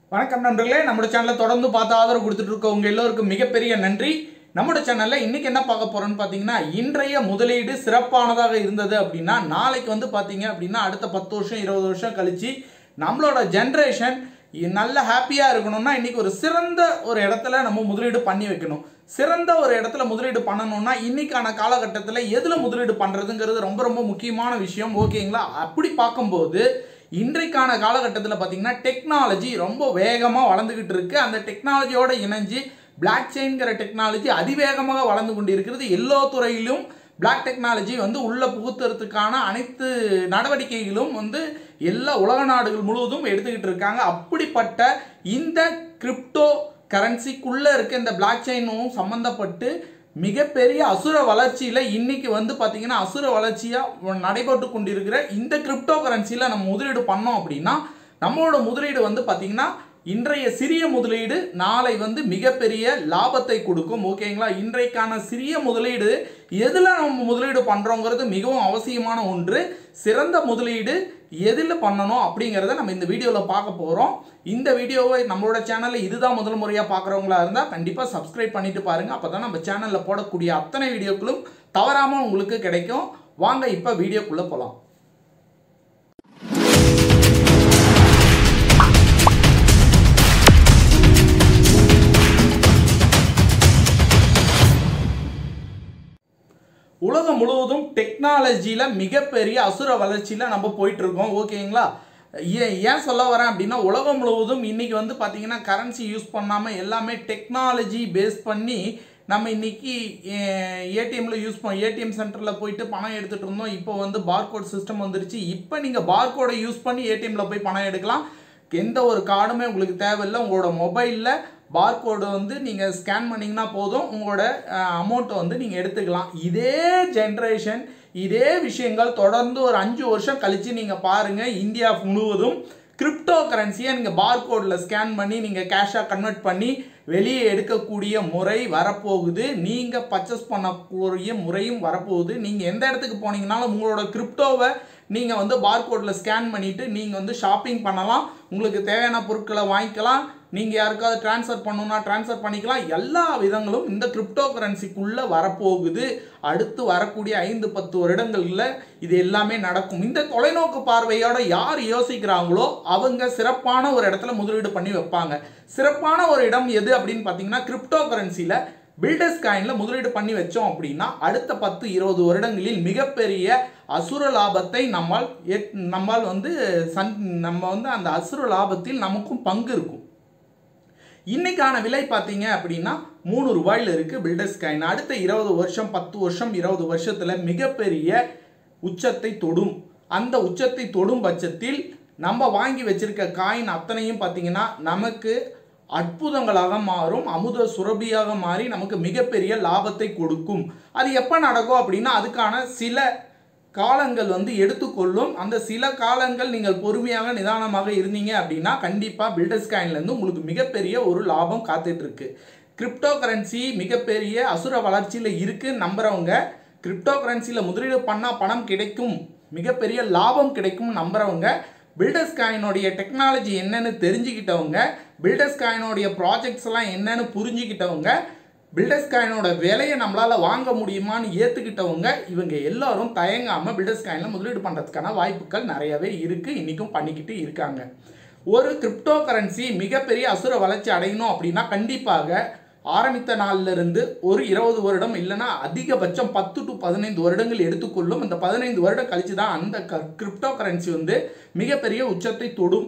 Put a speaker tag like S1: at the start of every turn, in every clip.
S1: வணக்கம் நண்பர்களே நம்மளோட சேனலை தொடர்ந்து பார்த்து ஆதரவு கொடுத்துட்டு இருக்க உங்க எல்லோருக்கும் மிகப்பெரிய நன்றி நம்மளோட சேனல்ல இன்னைக்கு என்ன பார்க்க போறோம்னு பார்த்தீங்கன்னா இன்றைய முதலீடு சிறப்பானதாக இருந்தது அப்படின்னா நாளைக்கு வந்து பார்த்தீங்க அப்படின்னா அடுத்த பத்து வருஷம் இருபது வருஷம் கழிச்சு நம்மளோட ஜென்ரேஷன் நல்ல ஹாப்பியாக இருக்கணும்னா இன்னைக்கு ஒரு சிறந்த ஒரு இடத்துல நம்ம முதலீடு பண்ணி வைக்கணும் சிறந்த ஒரு இடத்துல முதலீடு பண்ணணும்னா இன்னைக்கான காலகட்டத்தில் எதில் முதலீடு பண்ணுறதுங்கிறது ரொம்ப ரொம்ப முக்கியமான விஷயம் ஓகேங்களா அப்படி பார்க்கும்போது இன்றைக்கான காலகட்டத்தில் பார்த்தீங்கன்னா டெக்னாலஜி ரொம்ப வேகமாக வளர்ந்துக்கிட்டு இருக்கு அந்த டெக்னாலஜியோட இணைஞ்சு பிளாக் செயின்கிற டெக்னாலஜி அதிவேகமாக வளர்ந்து கொண்டு இருக்கிறது எல்லா துறையிலும் பிளாக் டெக்னாலஜி வந்து உள்ள புகுத்துறதுக்கான அனைத்து நடவடிக்கைகளும் வந்து எல்லா உலக நாடுகள் முழுவதும் எடுத்துக்கிட்டு இருக்காங்க அப்படிப்பட்ட இந்த கிரிப்டோ கரன்சிக்குள்ளே இருக்க இந்த பிளாக் செயினும் சம்மந்தப்பட்டு மிகப்பெரிய அசுர வளர்ச்சியில் இன்னைக்கு வந்து பார்த்தீங்கன்னா அசுர வளர்ச்சியாக நடைபெற்று கொண்டிருக்கிற இந்த கிரிப்டோ கரன்சியில் நம்ம முதலீடு பண்ணோம் அப்படின்னா நம்மளோட முதலீடு வந்து பார்த்தீங்கன்னா இன்றைய சிறிய முதலீடு நாளை வந்து மிகப்பெரிய லாபத்தை கொடுக்கும் ஓகேங்களா இன்றைக்கான சிறிய முதலீடு எதில் நம்ம முதலீடு பண்ணுறோங்கிறது மிகவும் அவசியமான ஒன்று சிறந்த முதலீடு எதில் பண்ணணும் அப்படிங்கிறத நம்ம இந்த வீடியோவில் பார்க்க போகிறோம் இந்த வீடியோவை நம்மளோட சேனலில் இதுதான் முதல் முறையாக பார்க்குறவங்களா இருந்தால் கண்டிப்பாக சப்ஸ்கிரைப் பண்ணிட்டு பாருங்கள் அப்போ தான் நம்ம சேனலில் போடக்கூடிய அத்தனை வீடியோக்களும் தவறாமல் உங்களுக்கு கிடைக்கும் வாங்க இப்போ வீடியோக்குள்ளே போகலாம் உலகம் முழுவதும் டெக்னாலஜியில் மிகப்பெரிய அசுர வளர்ச்சியில் நம்ம போயிட்டு இருக்கோம் ஓகேங்களா ஏன் ஏன் சொல்ல வரேன் அப்படின்னா உலகம் முழுவதும் இன்னைக்கு வந்து பார்த்தீங்கன்னா கரன்சி யூஸ் பண்ணாமல் எல்லாமே டெக்னாலஜி பேஸ் பண்ணி நம்ம இன்னைக்கு ஏடிஎம்ல யூஸ் பண்ண ஏடிஎம் சென்டரில் போயிட்டு பணம் எடுத்துகிட்டு இருந்தோம் இப்போ வந்து பார்கோட் சிஸ்டம் வந்துருச்சு இப்போ நீங்கள் பார்கோடை யூஸ் பண்ணி ஏடிஎம்ல போய் பணம் எடுக்கலாம் எந்த ஒரு கார்டுமே உங்களுக்கு தேவையில்லை உங்களோட மொபைலில் பார்கோடு வந்து நீங்கள் ஸ்கேன் பண்ணிங்கன்னா போதும் உங்களோட அமௌண்ட்டை வந்து நீங்கள் எடுத்துக்கலாம் இதே ஜென்ரேஷன் இதே விஷயங்கள் தொடர்ந்து ஒரு அஞ்சு வருஷம் கழித்து நீங்கள் பாருங்கள் இந்தியா முழுவதும் கிரிப்டோ கரன்சியை நீங்கள் பார்கோடில் ஸ்கேன் பண்ணி நீங்கள் கேஷாக கன்வெர்ட் பண்ணி வெளியே எடுக்கக்கூடிய முறை வரப்போகுது நீங்கள் பர்ச்சேஸ் பண்ணக்கூடிய முறையும் வரப்போகுது நீங்கள் எந்த இடத்துக்கு போனீங்கனாலும் உங்களோட கிரிப்டோவை நீங்கள் வந்து பார்கோடில் ஸ்கேன் பண்ணிவிட்டு நீங்கள் வந்து ஷாப்பிங் பண்ணலாம் உங்களுக்கு தேவையான பொருட்களை வாங்கிக்கலாம் நீங்கள் யாருக்காவது ட்ரான்ஸ்ஃபர் பண்ணணும்னா ட்ரான்ஸ்ஃபர் பண்ணிக்கலாம் எல்லா விதங்களும் இந்த கிரிப்டோ கரன்சிக்குள்ளே வரப்போகுது அடுத்து வரக்கூடிய ஐந்து பத்து வருடங்களில் இது எல்லாமே நடக்கும் இந்த தொலைநோக்கு பார்வையோட யார் யோசிக்கிறாங்களோ அவங்க சிறப்பான ஒரு இடத்துல முதலீடு பண்ணி வைப்பாங்க சிறப்பான ஒரு இடம் எது அப்படின்னு பார்த்தீங்கன்னா கிரிப்டோ கரன்சியில் பில்டர்ஸ் காயினில் முதலீடு பண்ணி வச்சோம் அப்படின்னா அடுத்த பத்து இருபது வருடங்களில் மிகப்பெரிய அசுர லாபத்தை நம்மால் நம்மால் வந்து சன் நம்ம வந்து அந்த அசுர லாபத்தில் நமக்கும் பங்கு இருக்கும் இன்னைக்கான விலை பார்த்தீங்க அப்படின்னா மூணு ரூபாயில் இருக்குது பில்டர்ஸ் காயின் அடுத்த இருபது வருஷம் பத்து வருஷம் இருபது வருஷத்தில் மிகப்பெரிய உச்சத்தை தொடும் அந்த உச்சத்தை தொடும் பட்சத்தில் நம்ம வாங்கி வச்சிருக்க காயின் அத்தனையும் பார்த்தீங்கன்னா நமக்கு அற்புதங்களாக மாறும் அமுத சுரபியாக மாறி நமக்கு மிகப்பெரிய லாபத்தை கொடுக்கும் அது எப்போ நடக்கும் அப்படின்னா அதுக்கான சில காலங்கள் வந்து எடுத்துக்கொள்ளும் அந்த சில காலங்கள் நீங்கள் பொறுமையாக நிதானமாக இருந்தீங்க அப்படின்னா கண்டிப்பாக பில்டர்ஸ் காயின்லேருந்து உங்களுக்கு மிகப்பெரிய ஒரு லாபம் காத்துட்ருக்கு கிரிப்டோ கரன்சி மிகப்பெரிய அசுர வளர்ச்சியில் இருக்குன்னு நம்புகிறவங்க கிரிப்டோ கரன்சியில் முதலீடு பண்ணால் பணம் கிடைக்கும் மிகப்பெரிய லாபம் கிடைக்கும் நம்புகிறவங்க பில்டர்ஸ் காயினுடைய டெக்னாலஜி என்னன்னு தெரிஞ்சுக்கிட்டவங்க பில்டர்ஸ் காயினுடைய ப்ராஜெக்ட்ஸ் எல்லாம் என்னன்னு புரிஞ்சுக்கிட்டவங்க பில்டர்ஸ் காயினோட விலையை நம்மளால் வாங்க முடியுமான்னு ஏற்றுக்கிட்டவங்க இவங்க எல்லாரும் தயங்காமல் பில்டர்ஸ் காயினில் முதலீடு பண்ணுறதுக்கான வாய்ப்புகள் நிறையவே இருக்குது இன்றைக்கும் பண்ணிக்கிட்டு இருக்காங்க ஒரு கிரிப்டோ கரன்சி மிகப்பெரிய அசுர வளர்ச்சி அடையணும் அப்படின்னா கண்டிப்பாக ஆரம்பித்த நாளிலிருந்து ஒரு இருபது வருடம் இல்லைன்னா அதிகபட்சம் பத்து டு பதினைந்து வருடங்கள் எடுத்துக்கொள்ளும் இந்த பதினைந்து வருடம் கழிச்சு தான் அந்த கிரிப்டோ கரன்சி வந்து மிகப்பெரிய உச்சத்தை தொடும்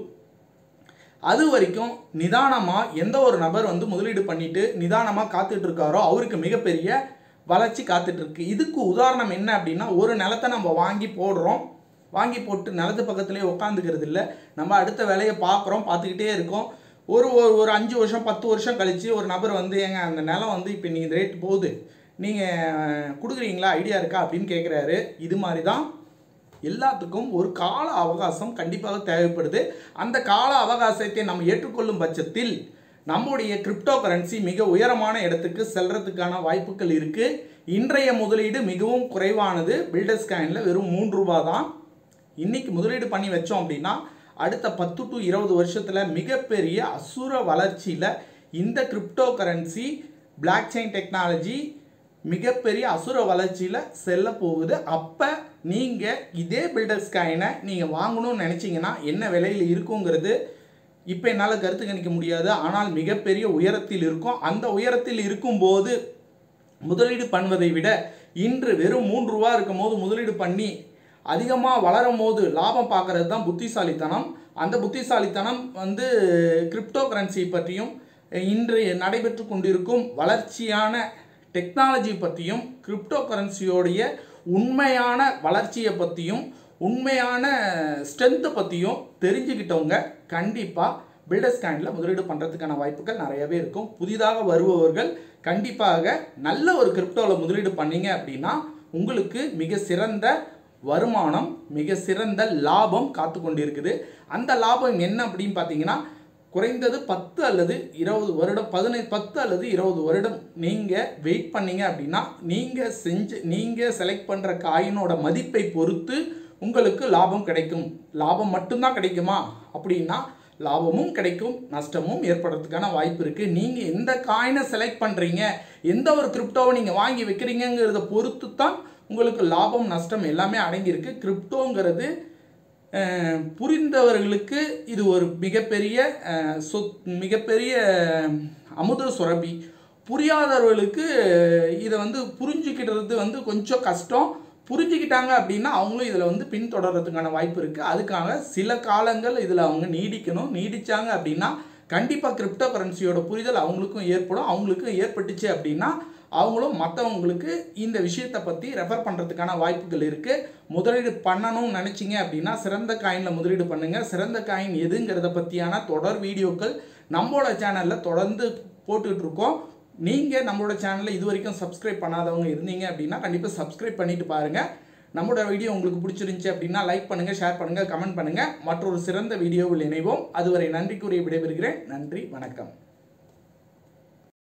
S1: அது வரைக்கும் நிதானமாக எந்த ஒரு நபர் வந்து முதலீடு பண்ணிட்டு நிதானமாக காத்துட்டு இருக்காரோ அவருக்கு மிகப்பெரிய வளர்ச்சி காத்துட்டு இருக்கு இதுக்கு உதாரணம் என்ன அப்படின்னா ஒரு நிலத்தை நம்ம வாங்கி போடுறோம் வாங்கி போட்டு நிலத்து பக்கத்துலேயே உட்காந்துக்கிறது இல்லை நம்ம அடுத்த வேலையை பார்க்குறோம் பார்த்துக்கிட்டே இருக்கோம் ஒரு ஒரு ஒரு அஞ்சு வருஷம் பத்து வருஷம் கழித்து ஒரு நபர் வந்து ஏங்க அந்த நிலம் வந்து இப்போ நீங்கள் ரேட் போகுது நீங்கள் கொடுக்குறீங்களா ஐடியா இருக்கா அப்படின்னு கேட்குறாரு இது மாதிரி தான் எல்லாத்துக்கும் ஒரு கால அவகாசம் கண்டிப்பாக தேவைப்படுது அந்த கால அவகாசத்தை நம்ம ஏற்றுக்கொள்ளும் பட்சத்தில் நம்முடைய கிரிப்டோ கரன்சி மிக உயரமான இடத்துக்கு செல்றதுக்கான வாய்ப்புகள் இருக்கு இன்றைய முதலீடு மிகவும் குறைவானது பில்டர்ஸ் காயினில் வெறும் மூன்று ரூபா தான் இன்னைக்கு முதலீடு பண்ணி வச்சோம் அப்படின்னா அடுத்த பத்து டு இருபது வருஷத்தில் மிகப்பெரிய அசுர வளர்ச்சியில் இந்த crypto currency block chain technology மிகப்பெரிய அசுர வளர்ச்சியில் செல்ல போகுது அப்போ நீங்கள் இதே பில்டர்ஸ் காயினை நீங்கள் வாங்கணும்னு நினச்சிங்கன்னா என்ன விலையில் இருக்குங்கிறது இப்போ என்னால் கருத்து கணிக்க முடியாது ஆனால் மிகப்பெரிய உயரத்தில் இருக்கும் அந்த உயரத்தில் இருக்கும்போது முதலீடு பண்ணுவதை விட இன்று வெறும் மூன்று ரூபா இருக்கும் போது முதலீடு பண்ணி அதிகமாக வளரும் போது லாபம் பார்க்கறது தான் புத்திசாலித்தனம் அந்த புத்திசாலித்தனம் வந்து கிரிப்டோ கரன்சி பற்றியும் இன்று நடைபெற்று கொண்டிருக்கும் வளர்ச்சியான டெக்னாலஜி பற்றியும் கிரிப்டோ கரன்சியோடைய உண்மையான வளர்ச்சியை பற்றியும் உண்மையான ஸ்ட்ரென்த்தை பற்றியும் தெரிஞ்சுக்கிட்டவங்க கண்டிப்பாக பில்டர்ஸ் காயினில் முதலீடு பண்ணுறதுக்கான வாய்ப்புகள் நிறையவே இருக்கும் புதிதாக வருபவர்கள் கண்டிப்பாக நல்ல ஒரு கிரிப்டோவில் முதலீடு பண்ணீங்க அப்படின்னா உங்களுக்கு மிக சிறந்த வருமானம் மிக சிறந்த லாபம் காத்து கொண்டிருக்குது அந்த லாபம் என்ன அப்படின்னு பார்த்தீங்கன்னா குறைந்தது பத்து அல்லது இருபது வருடம் பதினைந்து பத்து அல்லது இருபது வருடம் நீங்கள் வெயிட் பண்ணீங்க அப்படின்னா நீங்கள் செஞ்சு நீங்கள் செலக்ட் பண்ணுற காயினோட மதிப்பை பொறுத்து உங்களுக்கு லாபம் கிடைக்கும் லாபம் மட்டும்தான் கிடைக்குமா அப்படின்னா லாபமும் கிடைக்கும் நஷ்டமும் ஏற்படுறதுக்கான வாய்ப்பு இருக்குது நீங்கள் எந்த காயினை செலக்ட் பண்ணுறீங்க எந்த ஒரு கிரிப்டோவை நீங்கள் வாங்கி வைக்கிறீங்கிறத பொறுத்து தான் உங்களுக்கு லாபம் நஷ்டம் எல்லாமே அடங்கியிருக்கு கிரிப்டோங்கிறது அஹ், புரிந்தவர்களுக்கு இது ஒரு மிகப்பெரிய அஹ், சொத் மிகப்பெரிய அமுத சுரபி புரியாதவர்களுக்கு இதை வந்து புரிஞ்சுக்கிட்டது வந்து கொஞ்சம் கஷ்டம் புரிஞ்சுக்கிட்டாங்க அப்படின்னா அவங்களும் இதில் வந்து பின்தொடர்றதுக்கான வாய்ப்பு இருக்குது அதுக்காக சில காலங்கள் இதில் அவங்க நீடிக்கணும் நீடிச்சாங்க அப்படின்னா கண்டிப்பாக கிரிப்டோ கரன்சியோட புரிதல் அவங்களுக்கும் ஏற்படும் அவங்களுக்கும் ஏற்பட்டுச்சு அப்படின்னா அவங்களும் மற்றவங்களுக்கு இந்த விஷயத்தை பற்றி ரெஃபர் பண்ணுறதுக்கான வாய்ப்புகள் இருக்குது முதலீடு பண்ணணும்னு நினச்சிங்க அப்படின்னா சிறந்த காயினில் முதலீடு பண்ணுங்கள் சிறந்த காயின் எதுங்கிறத பற்றியான தொடர் வீடியோக்கள் நம்மளோட சேனலில் தொடர்ந்து போட்டுக்கிட்டு இருக்கோம் நீங்கள் நம்மளோட சேனலை இது வரைக்கும் சப்ஸ்கிரைப் பண்ணாதவங்க இருந்தீங்க அப்படின்னா கண்டிப்பாக சப்ஸ்கிரைப் பண்ணிட்டு பாருங்கள் நம்மளோட வீடியோ உங்களுக்கு பிடிச்சிருந்துச்சு அப்படின்னா லைக் பண்ணுங்கள் ஷேர் பண்ணுங்கள் கமெண்ட் பண்ணுங்கள் மற்றொரு சிறந்த வீடியோவில் இணைவோம் அதுவரை நன்றி கூறி விடைபெறுகிறேன் நன்றி வணக்கம்